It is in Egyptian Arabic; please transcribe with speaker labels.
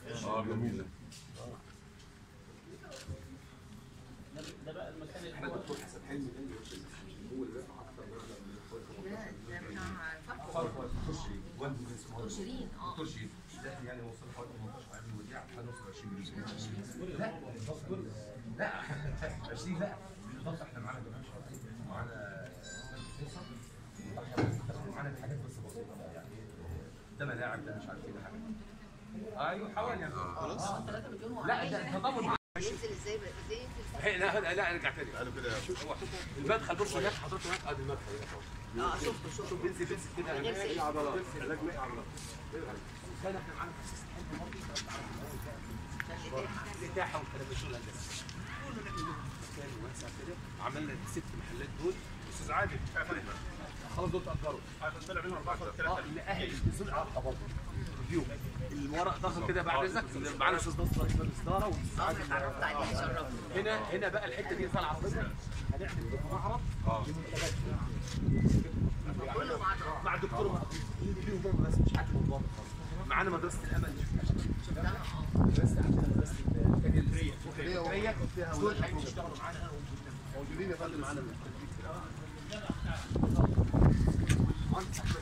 Speaker 1: اه جميل
Speaker 2: ده ده بقى المكان اللي
Speaker 1: احنا
Speaker 2: هو
Speaker 1: الدكتور حسن حلمي ده اللي هو اللي رفع اكتر من
Speaker 3: ده ده بتاع فتحي
Speaker 1: فرق تخشي والدي اسمه
Speaker 3: شيرين اه
Speaker 1: تخشي ده يعني وصل حوالي 18 عام وديع هنوصل 20 مليون لا بالظبط لا 20 لا بالظبط احنا معانا جماعه شرطين معانا فيصل معانا حاجات بس بسيطه يعني ده ملاعب ده مش عارف ايه ده حاجه ايوه حوالي يعني خلاص
Speaker 3: 3 مليون
Speaker 1: لا ده تضامن
Speaker 3: ينزل ازاي بقى ازاي ينزل
Speaker 1: هي لا لا لا ارجع تاني قالوا كده المدخل بص هناك حضرتك هناك ادي المدخل هنا
Speaker 3: اه شفته شفته
Speaker 1: شوف بينزل بينزل كده
Speaker 3: غير سيء.
Speaker 1: عضلات علاج مائي عضلات كان احنا معانا تخصص الاتاحه والكلام ده شغل هندسه كنا نعمل لهم مكان واسع كده عملنا الست محلات دول استاذ عادل خلاص دول تاجروا طلع منهم اربعه اه نأهل النزول على الطبقه ريفيو الورق ضخم كده بعد اذنك معانا استاذ نصر رئيس الاصداره والاستاذ
Speaker 3: اه
Speaker 1: عادل
Speaker 3: اتعرفت عليه شرفني
Speaker 1: هنا هنا بقى الحته دي طالعه صفر هنعمل معرض لمنتجات
Speaker 3: كله مع بعض
Speaker 1: مع الدكتور مقدور ليهم هم بس مش حد من بره خالص معانا مدرسه الامل
Speaker 3: شفتها اه
Speaker 1: مدرسه عندنا مدرسه الفكريه الفكريه فيها دول هيشتغلوا معانا موجودين يا فندم معانا المهندس احمد